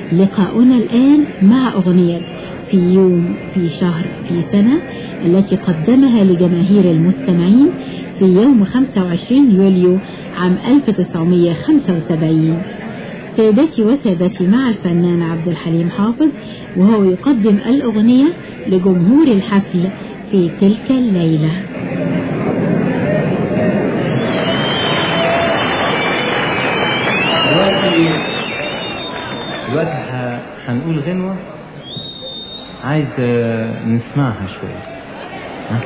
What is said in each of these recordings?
لقاؤنا الآن مع أغنية في يوم في شهر في سنة التي قدمها لجماهير المستمعين في يوم 25 يوليو عام 1975 سيداتي وسادتي مع الفنان عبد الحليم حافظ وهو يقدم الأغنية لجمهور الحفل في تلك الليلة دلوقتي دلوقتي ح- هنقول غنوة عايز آه، نسمعها شوية ها؟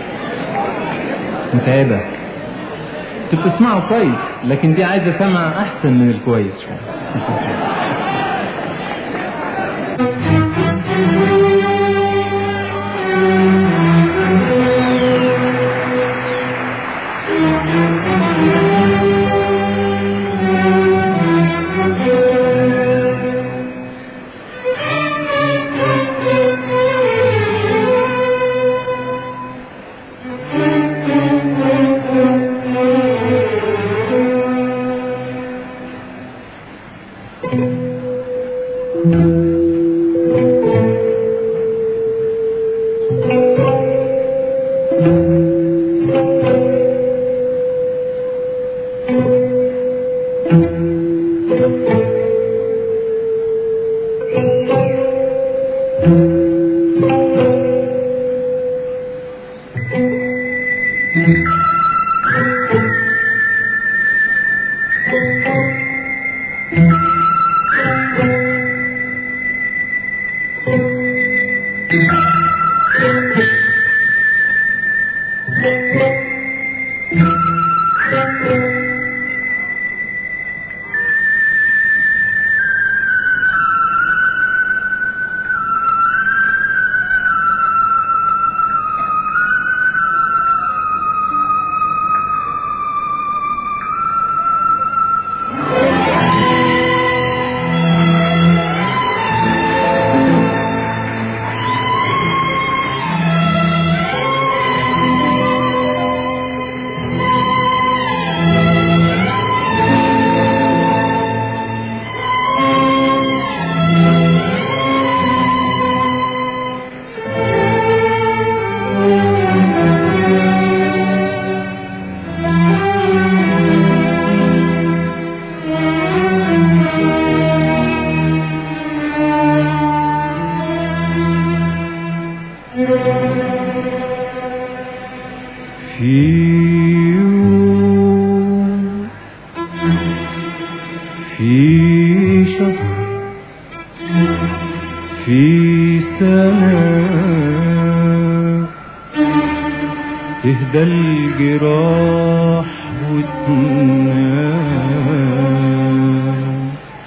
متعبة انتوا بتسمعوا كويس لكن دي عايزة سمع أحسن من الكويس شوية في يوم في شهر في سنة تهدى الجراح وتنام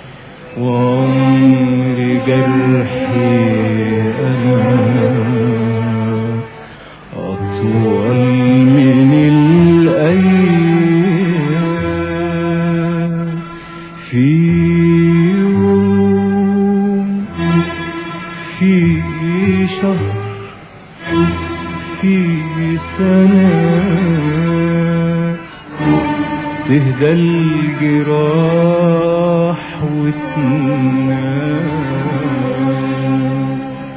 وعمر جرحي أنا أطول من الأيام في يوم في شهر في سنة تهدى الجراح وتنام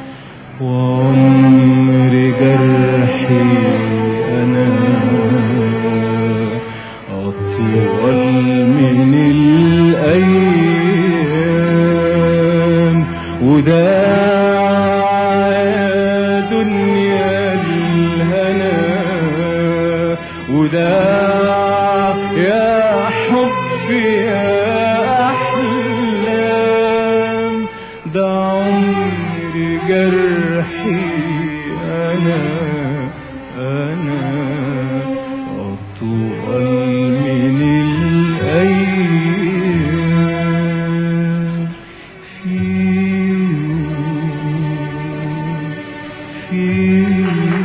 وعمر جرحي أنا أطول من الأيام وداع يا دنيا الهنا وداع يا حب يا أحلام ده عمري جرحي أنا أنا أطول من الأيام في يوم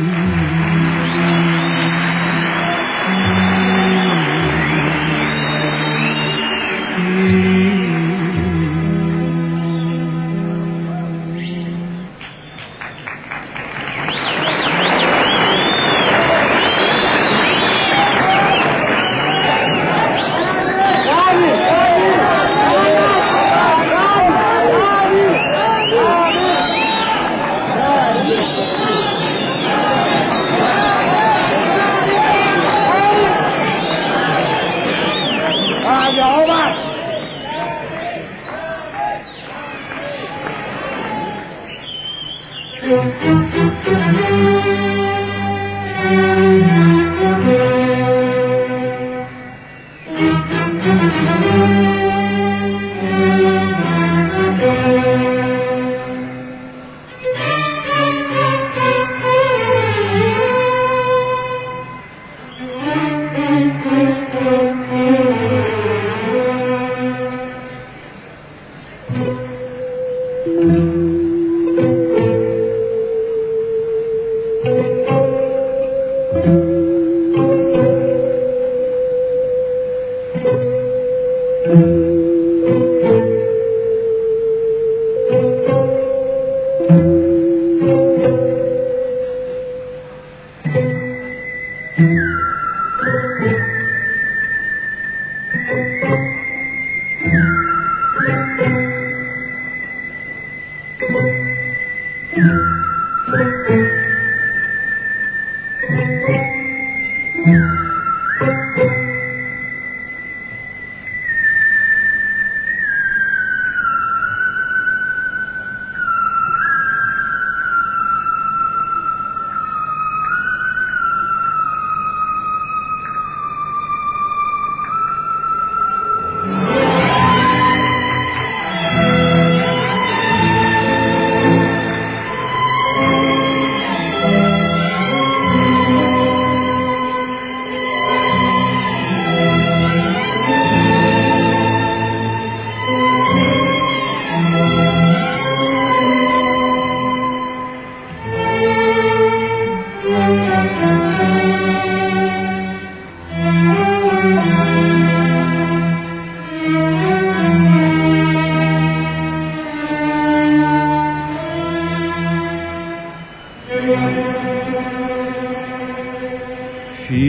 في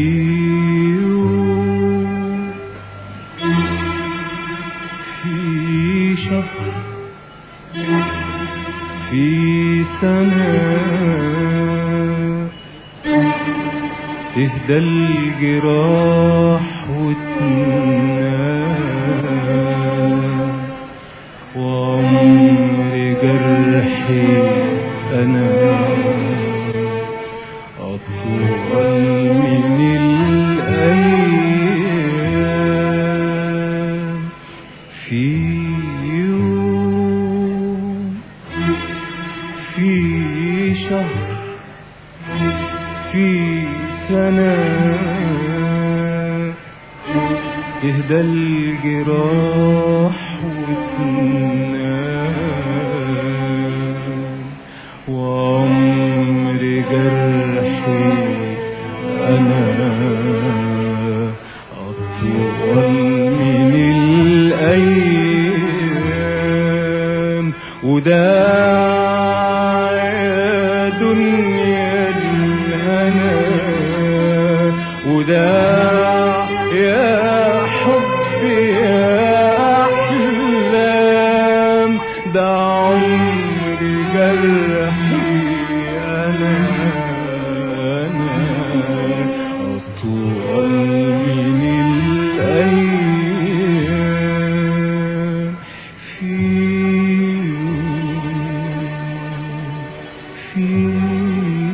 يوم في شهر في سنة تهدى الجراح وتنام وعمر جرحي أنا أطول من الأيام في يوم في شهر في سنة تهدى الجراح وتنام وعمر جرحي أنا أطول من الأيام وداع يا دنيا الهنا وداع يا حب يا أحلام ده عمري جرحي أنا أنا أطول من الأيام في في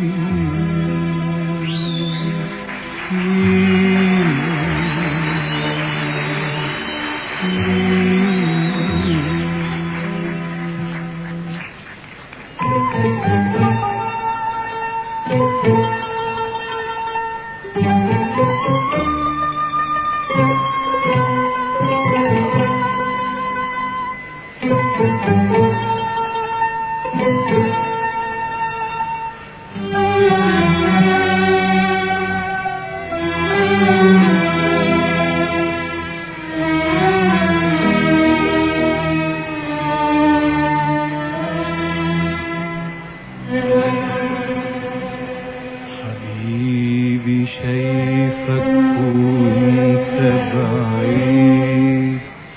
حبيبي شايفك وانت بعيد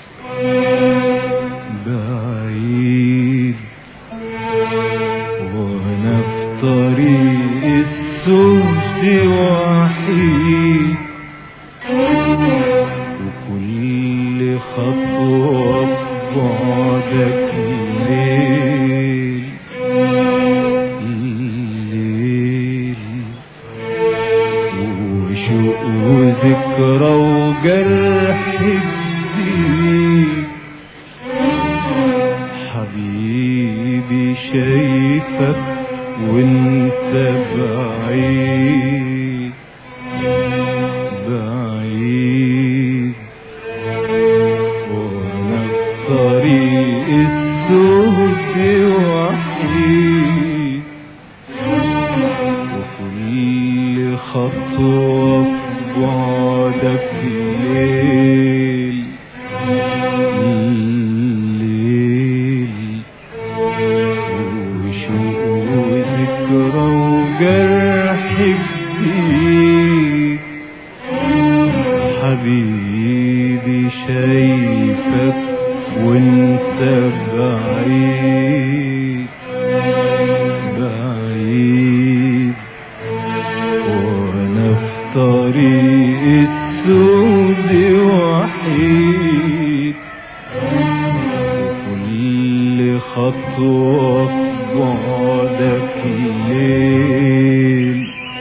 بعيد وانا في طريق السوس وحيد وكل خطوة ببعدك ليل الليل وشوق وذكرى وجرح جديد حبيبي شايفك وانت بعيد بعيد وانا في طريق السود شايفك وانت بعيد بعيد وانا في طريق السود وحيد كل خطوة في بعدك الليل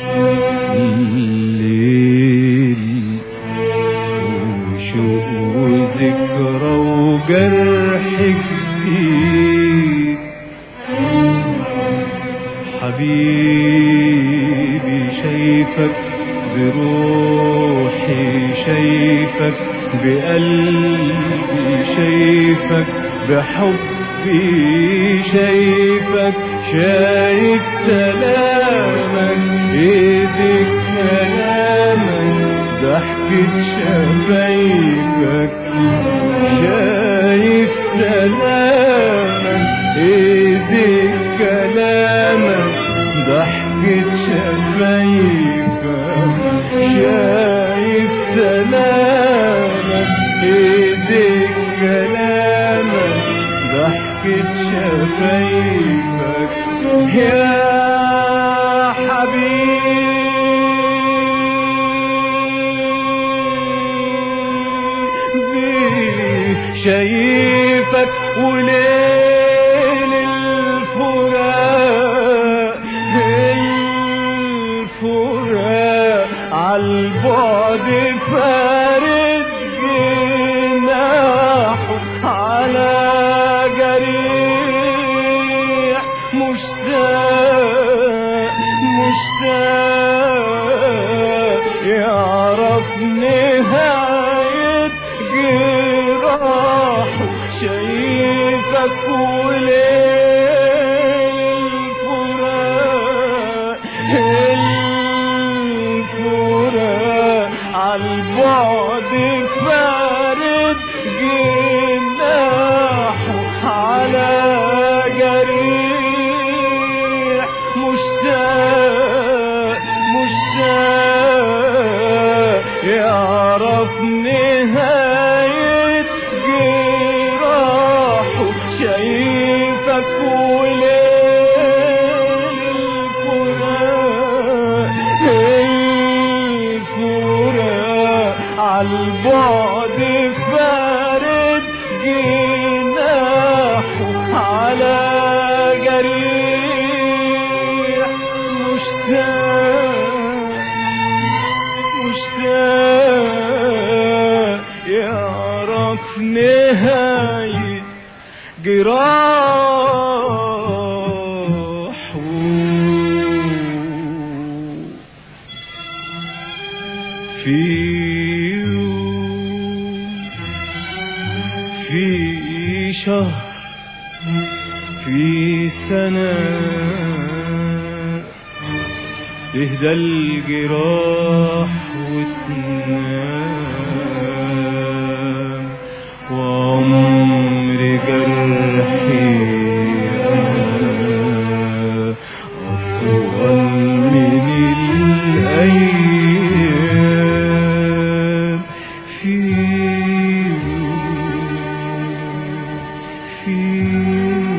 الليل وشوق وذكرى وجرح جديد حبيبي شايفك بروحي شايفك بقلبي شايفك بحبي شايفك شايف كلامك ايدك كلامك ضحكة شفايفك شايف كلامك ايدك كلامك ضحكة شفايفك شايف كلامك ايدك كلامك ضحكة شفايفك يا حبيبي شايفك وليل الفراق الفراق عالبعد فارد جناحه على جريح مشتاق مشتاق يعرف نهاية جراحه شايفك وليل الفراق الفراق عالبعد فارد جناحه على جريح مشتاق مشتاق يعرف نهاية جراحه شايفك وليل الفراق الفراق عالبعد فارد جناحه على جريح مشتاق مشتاق يعرف نهاية جراحه في يوم في شهر في سنة تهدى الجراح وتنام وعمر جرحي أنا أطول من الأيام في في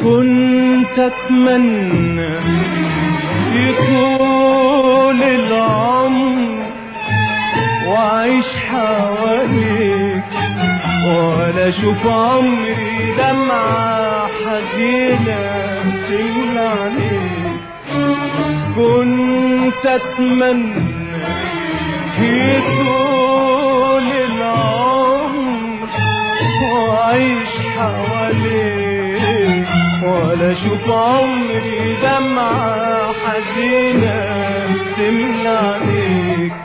كنت اتمنى يطول العمر واعيش حواليك ولا اشوف عمري دمعة حزينة تملى عليك كنت اتمنى يطول العمر واعيش حواليك ولا اشوف عمري دمعة حزينة تملى عليك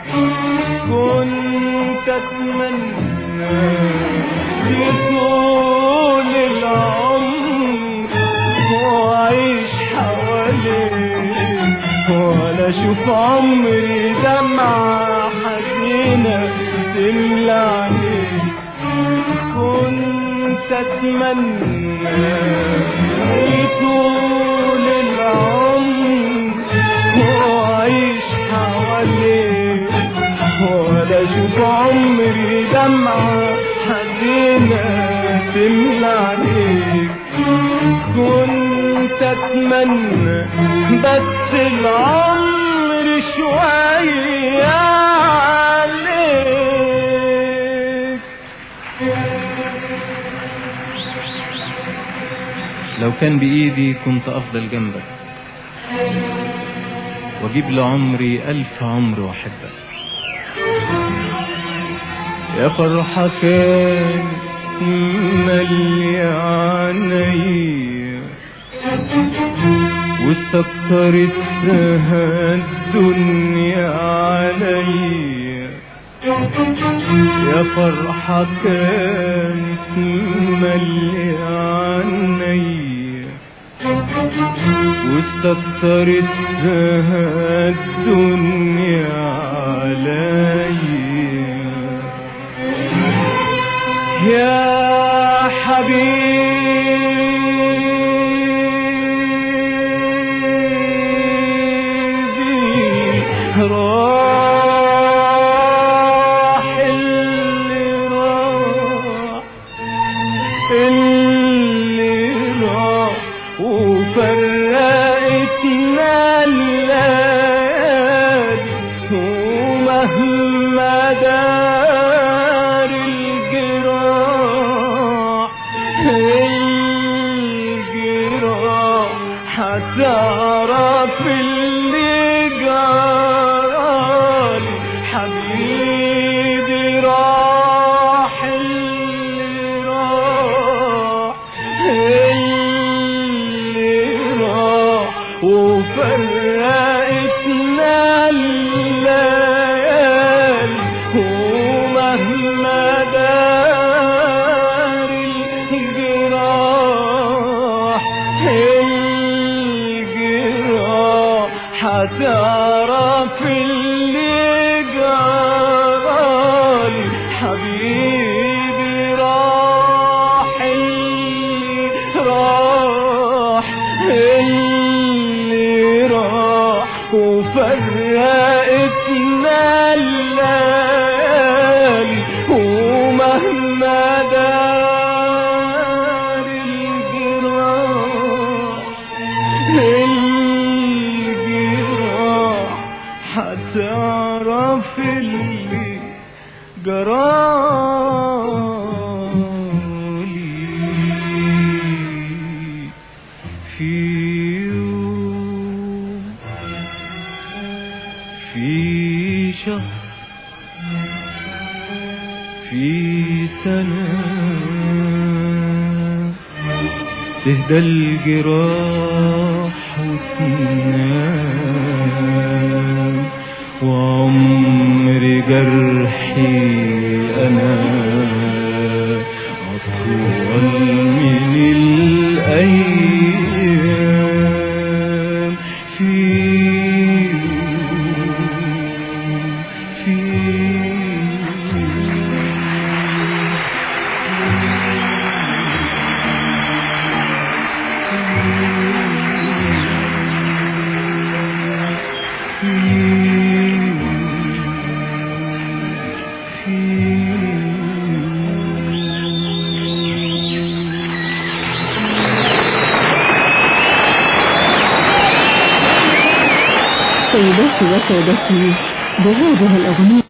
كنت اتمنى يطول العمر واعيش حواليك ولا اشوف عمري دمعة حزينة تملى عليك كنت اتمنى يطول العمر واعيش حواليك ولا اشوف عمري دمعة حزينة تملى عليك كنت اتمنى بس العمر شوية عليك لو كان بإيدي كنت أفضل جنبك وأجيب لعمري ألف عمر وأحبك يا فرحة كان ملياني واستكترتها الدنيا علي يا فرحة كانت ملياني واستكترتها الدنيا علي يا حبيبي راح اللي راح اللي راح وفرقتنا الليالي ومهما دار الجراح الجراح هتعرف اللي جرالي حبيبي راح اللي راح اللي راح وفرقتنا الليالي ومهما دار الجراح الجراح هتعرف اللي جرالي حبيبي راح اللي راح اللي راح وفرقتنا الليالي ومهما دار الجراح الجراح هتعرف اللي جرالي في يوم في شهر في سنة تهدى الجراح وتنام وعمر جرحي أنا أطول من الأيام في في في سيداتي وسادتي بهذه الأغنية